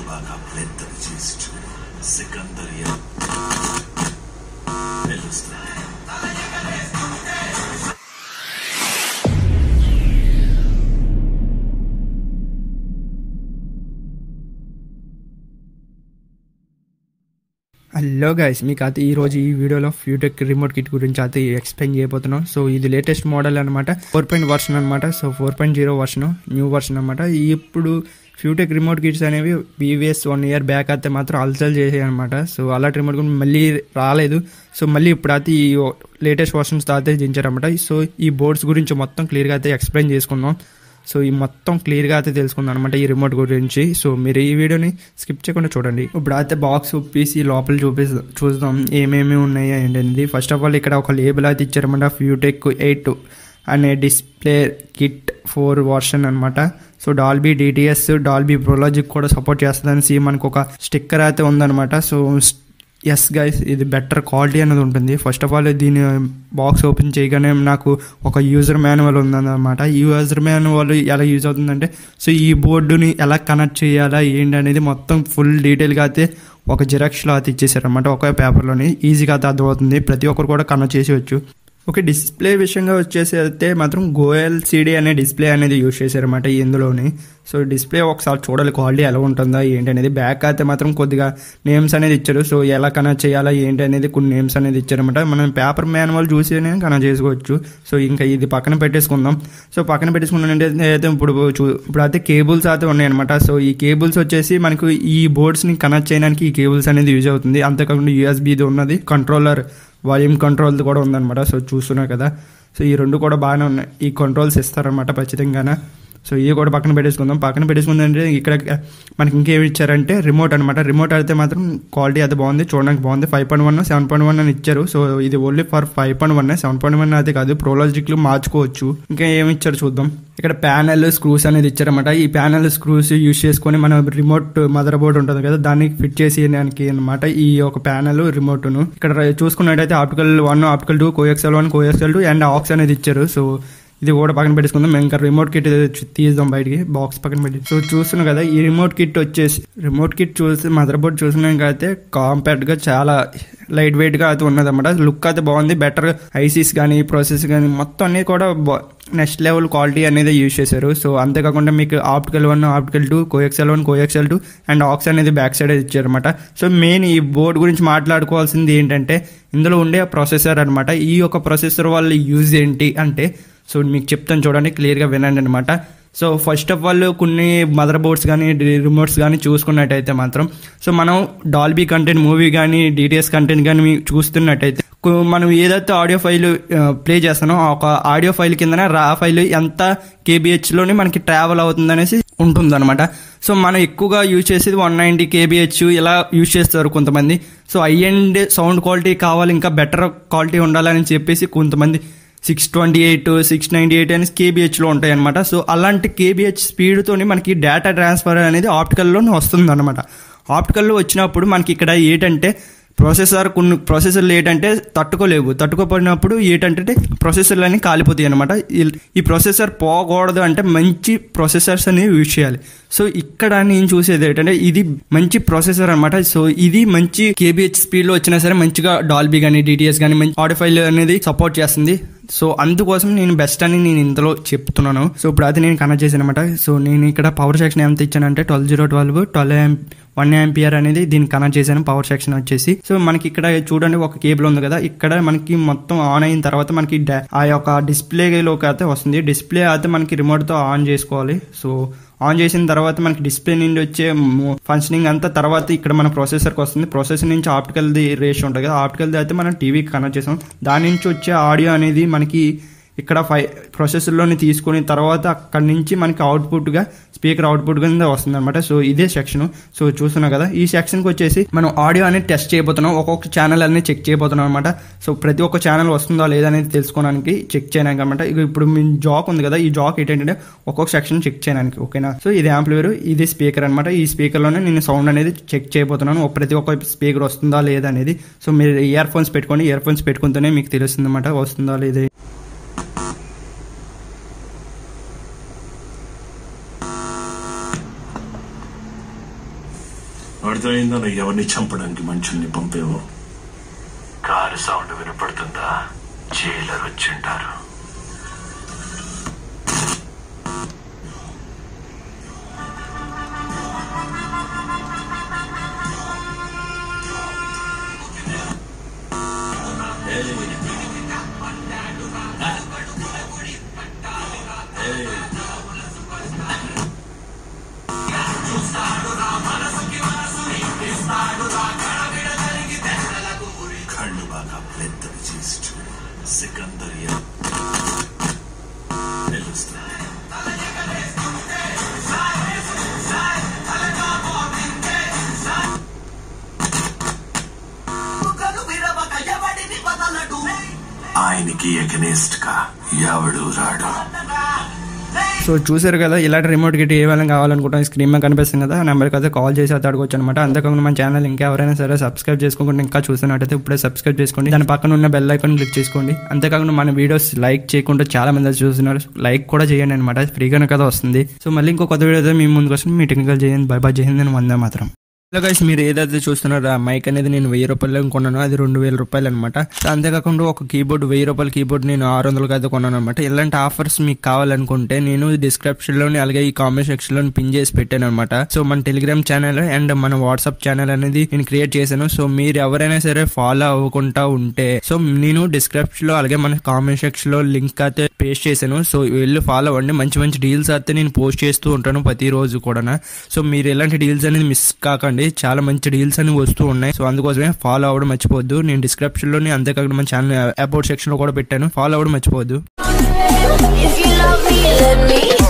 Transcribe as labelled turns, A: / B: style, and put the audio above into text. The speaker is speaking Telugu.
A: బాగా పెద్దది చేసి చూడు సికందరియా తెలుస్తుంది
B: హలో గైస్ మీకు అయితే ఈ రోజు ఈ వీడియోలో ఫ్యూటెక్ రిమోట్ కిట్ గురించి అయితే ఎక్స్ప్లెయిన్ చేయబోతున్నాం సో ఇది లేటెస్ట్ మోడల్ అనమాట ఫోర్ పాయింట్ వర్షన్ అనమాట so four point zero version new version అనమాట ఇప్పుడు ఫ్యూటెక్ రిమోట్ కిట్స్ అనేవి ప్రీవియస్ వన్ ఇయర్ బ్యాక్ అయితే మాత్రం అల్సల్ చేసాయి అనమాట సో అలాంటి రిమోట్ కూడా మళ్ళీ రాలేదు సో మళ్ళీ ఇప్పుడు అయితే ఈ లేటెస్ట్ వర్షన్స్ అయితే దించారనమాట సో ఈ బోర్డ్స్ గురించి మొత్తం క్లియర్గా అయితే ఎక్స్ప్లెయిన్ చేసుకుందాం సో ఈ మొత్తం క్లియర్గా అయితే తెలుసుకుందాం అనమాట ఈ రిమోట్ గురించి సో మీరు ఈ వీడియోని స్కిప్ చేయకుండా చూడండి ఇప్పుడు అయితే బాక్స్ ఒప్పేసి లోపల చూపి చూద్దాం ఏమేమి ఉన్నాయి ఏంటనేది ఫస్ట్ ఆఫ్ ఆల్ ఇక్కడ ఒక లేబుల్ అయితే ఇచ్చారన్నమాట ఫ్యూటెక్ ఎయిట్ అనే డిస్ప్లే కిట్ ఫోర్ వర్షన్ అనమాట so Dolby DTS Dolby Pro Logic కూడా సపోర్ట్ చేస్తుందని మనకు ఒక స్టిక్కర్ అయితే ఉందన్నమాట సో ఎస్ గైస్ ఇది బెటర్ క్వాలిటీ అనేది ఉంటుంది ఫస్ట్ ఆఫ్ ఆల్ దీని బాక్స్ ఓపెన్ చేయగానే నాకు ఒక యూజర్ మాన్యువల్ ఉందన్నమాట ఈ యూజర్ మాన్యువల్ ఎలా యూజ్ అవుతుందంటే సో ఈ బోర్డుని ఎలా కనెక్ట్ చేయాలా ఏంటి అనేది మొత్తం ఫుల్ డీటెయిల్గా అయితే ఒక జిరాక్స్లో అయితే ఇచ్చేసారనమాట ఒక పేపర్లోని ఈజీగా అయితే అర్థమవుతుంది ప్రతి ఒక్కరు కూడా కనెక్ట్ చేసేవచ్చు ఓకే డిస్ప్లే విషయంగా వచ్చేసి అయితే మాత్రం గోయల్ సిడి అనే డిస్ప్లే అనేది యూజ్ చేశారన్నమాట ఇందులోని సో డిస్ప్లే ఒకసారి చూడాలి క్వాలిటీ ఎలా ఉంటుందా ఏంటి అనేది బ్యాక్ అయితే మాత్రం కొద్దిగా నేమ్స్ అనేది ఇచ్చారు సో ఎలా కనెక్ట్ చేయాలా ఏంటి అనేది కొన్ని నేమ్స్ అనేది ఇచ్చారన్నమాట మనం పేపర్ మాన్యువల్ చూసి కనెక్ట్ చేసుకోవచ్చు సో ఇంకా ఇది పక్కన పెట్టేసుకుందాం సో పక్కన పెట్టేసుకున్నట్టు అయితే ఇప్పుడు చూ ఇప్పుడు అయితే కేబుల్స్ అయితే ఉన్నాయన్నమాట సో ఈ కేబుల్స్ వచ్చేసి మనకు ఈ బోర్డ్స్ని కనెక్ట్ చేయడానికి ఈ కేబుల్స్ అనేది యూజ్ అవుతుంది అంతేకాకుండా యూఎస్బీది ఉన్నది కంట్రోలర్ వాల్యూమ్ కంట్రోల్ కూడా ఉందన్నమాట సో చూస్తున్నారు కదా సో ఈ రెండు కూడా బాగానే ఉన్నాయి ఈ కంట్రోల్స్ ఇస్తారనమాట ఖచ్చితంగానే సో ఇవి కూడా పక్కన పెట్టేసుకుందాం పక్కన పెట్టేసుకుందంటే ఇక్కడ మనకి ఇంకేమి ఇచ్చారంటే రిమోట్ అనమాట రిమోట్ అయితే మాత్రం క్వాలిటీ అయితే బాగుంది చూడడానికి బాగుంది five point one seven point one అని ఇచ్చారు సో ఇది only for five point one seven point one అయితే కాదు ప్రోలాజిక్లు మార్చుకోవచ్చు ఇంకా ఏమి ఇచ్చారు చూద్దాం ఇక్కడ ప్యానెల్ స్క్రూస్ అనేది ఇచ్చారన్నమాట ఈ ప్యానెల్ స్క్రూస్ యూస్ చేసుకొని మన రిమోట్ మదర్ బోర్డ్ ఉంటుంది కదా దాన్ని ఫిట్ చేసేయడానికి అనమాట ఈ ఒక ప్యానెల్ రిమోట్ను ఇక్కడ చూసుకున్నట్టయితే optical one optical two coaxial one coaxial two and aux అనేది ఇచ్చారు సో ఇది కూడా పక్కన పెట్టేసుకుందాం ఇంకా రిమోట్ కిట్ తీద్దాం బయటికి బాక్స్ పక్కన పెట్టి సో చూస్తున్నాం కదా ఈ రిమోట్ కిట్ వచ్చేసి రిమోట్ కిట్ చూసి మదర్ బోర్డ్ చూసినాక అయితే కాంపాక్ట్ గా చాలా లైట్ వెయిట్ గా అయితే ఉన్నదన్నమాట లుక్ అయితే బాగుంది బెటర్ ఐసీస్ కానీ ప్రాసెస్ కానీ మొత్తం అన్ని కూడా నెక్స్ట్ లెవెల్ క్వాలిటీ అనేది యూజ్ చేశారు సో అంతేకాకుండా మీకు optical one optical two coaxial one coaxial two and aux అనేది బ్యాక్ సైడ్ ఇచ్చారనమాట సో మెయిన్ ఈ బోర్డ్ గురించి మాట్లాడుకోవాల్సింది ఏంటంటే ఇందులో ఉండే ప్రాసెసర్ అనమాట ఈ యొక్క ప్రాసెసర్ వాళ్ళ యూజ్ ఏంటి అంటే సో మీకు చెప్తాను చూడండి క్లియర్గా వినండి అనమాట సో ఫస్ట్ ఆఫ్ ఆల్ కొన్ని మదర్ బోర్డ్స్ కానీ రిమోట్స్ కానీ చూసుకున్నట్టయితే మాత్రం సో మనం డాల్బీ కంటెంట్ మూవీ కానీ డిటిఎస్ కంటెంట్ కానీ చూస్తున్నట్టయితే మనం ఏదైతే ఆడియో ఫైల్ ప్లే చేస్తానో ఒక ఆడియో ఫైల్ కిందనే రా ఫైల్ ఎంత కేబిహెచ్లోనే మనకి ట్రావెల్ అవుతుంది అనేసి ఉంటుందన్నమాట సో మనం ఎక్కువగా యూజ్ చేసేది వన్ నైంటీ కేబిహెచ్ ఇలా యూజ్ చేస్తారు కొంతమంది so I and sound quality కావాలి ఇంకా బెటర్ క్వాలిటీ ఉండాలని చెప్పేసి కొంతమంది six twenty eight six ninety eight అని కేబిహెచ్లో ఉంటాయి అనమాట సో అలాంటి కేబిహెచ్ స్పీడ్తోని మనకి డేటా ట్రాన్స్ఫర్ అనేది ఆప్టికల్లోనే వస్తుంది అనమాట ఆప్టికల్లో వచ్చినప్పుడు మనకి ఇక్కడ ఏంటంటే ప్రాసెసర్ కొన్ని ప్రాసెసర్లు ఏంటంటే తట్టుకోలేవు తట్టుకోపోయినప్పుడు ఏంటంటే ప్రాసెసర్లు అన్ని కాలిపోతాయి అనమాట ఈ ప్రాసెసర్ పోకూడదు అంటే మంచి ప్రాసెసర్స్ అనేవి యూజ్ చేయాలి సో ఇక్కడ నేను చూసేది ఏంటంటే ఇది మంచి ప్రాసెసర్ అనమాట సో ఇది మంచి కేబిహెచ్ స్పీడ్లో వచ్చినా సరే మంచిగా డాల్బీ కానీ డిటిఎస్ కానీ మంచి ఆడియో ఫైల్ అనేది సపోర్ట్ చేస్తుంది సో అందుకోసం నేను బెస్ట్ అని నేను ఇందులో చెప్తున్నాను సో ఇప్పుడు అది నేను కనెక్ట్ చేశాను అనమాట సో నేను ఇక్కడ పవర్ సెక్షన్ ఎంత ఇచ్చానంటే twelve zero twelve twelve one MPR అనేది దీన్ని కనెక్ట్ చేశాను పవర్ సెక్షన్ వచ్చేసి సో మనకి ఇక్కడ చూడండి ఒక కేబుల్ ఉంది కదా ఇక్కడ మనకి మొత్తం ఆన్ అయిన తర్వాత మనకి ఆ యొక్క డిస్ప్లేలోకి అయితే వస్తుంది డిస్ప్లే అయితే మనకి రిమోట్తో ఆన్ చేసుకోవాలి సో ఆన్ చేసిన తర్వాత మనకి డిస్ప్లే నుండి వచ్చే ఫంక్షనింగ్ అంతా తర్వాత ఇక్కడ మన ప్రాసెసర్కి వస్తుంది ప్రాసెసర్ నుంచి ఆప్టికల్ది రేషియో ఉంటుంది కదా ఆప్టికల్ది అయితే మనం టీవీకి కనెక్ట్ చేసాం దాని నుంచి వచ్చే ఆడియో అనేది మనకి ఇక్కడ ఫై ప్రాసెసర్లోని తీసుకుని తర్వాత అక్కడి నుంచి మనకి అవుట్పుట్గా స్పీకర్ అవుట్పుట్ కింద వస్తుంది అనమాట సో ఇదే సెక్షన్ సో చూస్తున్నాం కదా ఈ సెక్షన్కి వచ్చేసి మనం ఆడియో అనేది టెస్ట్ చేయబోతున్నాం ఒక్కొక్క ఛానల్ అనేది చెక్ చేయబోతున్నాం అనమాట సో ప్రతి ఒక్క ఛానల్ వస్తుందా లేదా అనేది తెలుసుకోవడానికి చెక్ చేయడానికి అనమాట ఇక ఇప్పుడు మీ జాక్ ఉంది కదా ఈ జాక్ ఏంటంటే ఒక్కొక్క సెక్షన్ చెక్ చేయడానికి ఓకేనా సో ఇది యాంప్లివేర్ ఇది స్పీకర్ అనమాట ఈ స్పీకర్లోనే నేను సౌండ్ అనేది చెక్ చేయబోతున్నాను ప్రతి ఒక్క స్పీకర్ వస్తుందా లేదా అనేది సో మీరు ఇయర్ ఫోన్స్ పెట్టుకోండి ఇయర్ ఫోన్స్ పెట్టుకుంటేనే మీకు తెలుస్తుంది అనమాట వస్తుందా లేదా
A: అర్థమైందా నువ్వు ఎవరిని చంపడానికి మనుషుల్ని పంపేవో కారు సౌండ్ వినపడుతుందా జైలర్ వచ్చింటారు కళ్ళు బాగా పెద్దవి చేసి చూడు సికందరియా తెలుస్తుంది ఆయనకి ఎగనెస్ట్ గా ఎవడు రాడు
B: సో చూసారు కదా ఇలాంటి రిమోట్ కిట్ ఏ వాళ్ళని కావాలనుకుంటాం స్క్రీన్ మీద కనిపిస్తుంది కదా ఆ నెంబర్కి అయితే కాల్ చేసి అయితే అడగొచ్చు అనమాట అంతేకాకుండా మన ఛానల్ ఇంకా ఎవరైనా సరే సబ్స్క్రైబ్ చేసుకోకుండా ఇంకా చూస్తున్నట్టయితే ఇప్పుడే సబ్స్క్రైబ్ చేసుకోండి దాని పక్కన ఉన్న బెల్ ఐకాన్ క్లిక్ చేసుకోండి అంతేకాకుండా మన వీడియోస్ లైక్ చేయకుండా చాలా మంది చూస్తున్నారు లైక్ కూడా చేయండి అనమాట ఫ్రీగానే కదా వస్తుంది సో మళ్ళీ ఇంకో కొత్త వీడియో అయితే మీ ముందుకు వస్తుంది మీ టెక్నికల్ చేయండి బై బై చేయండి నేను వందే మాత్రం హలో గైస్ మీరు ఏదైతే చూస్తున్నారో ఆ మైక్ అనేది నేను వెయ్యి రూపాయలు కొన్నాను అది రెండు వేల రూపాయలు అనమాట అంతేకాకుండా ఒక కీబోర్డ్ వెయ్యి రూపాయల కీబోర్డ్ నేను ఆరు వందలకి అయితే కొన్నాను అనమాట ఇలాంటి ఆఫర్స్ మీకు కావాలనుకుంటే నేను డిస్క్రిప్షన్ లోని అలాగే ఈ కామెంట్ సెక్షన్ లో పిన్ చేసి పెట్టాను అనమాట సో మన టెలిగ్రామ్ ఛానల్ అండ్ మన వాట్సాప్ ఛానల్ అనేది నేను క్రియేట్ చేశాను సో మీరు ఎవరైనా సరే ఫాలో అవ్వకుండా ఉంటే సో నేను డిస్క్రిప్షన్ లో అలాగే మన కామెంట్ సెక్షన్ లో లింక్ అయితే పేస్ట్ చేశాను సో వెళ్ళి ఫాలో అవ్వండి మంచి మంచి డీల్స్ అయితే నేను పోస్ట్ చేస్తూ ఉంటాను ప్రతిరోజు కూడా సో మీరు ఎలాంటి డీల్స్ అనేది మిస్ కాకండి చాలా మంచి డీల్స్ అని వస్తూ ఉన్నాయి సో అందుకోసమే ఫాలో అవ్వడం మర్చిపోవద్దు నేను డిస్క్రిప్షన్ లోని అంతేకాకుండా మన ఛానల్ అబౌట్ సెక్షన్ లో కూడా పెట్టాను ఫాలో అవ్వడం మర్చిపోవద్దు
C: If you love me, let me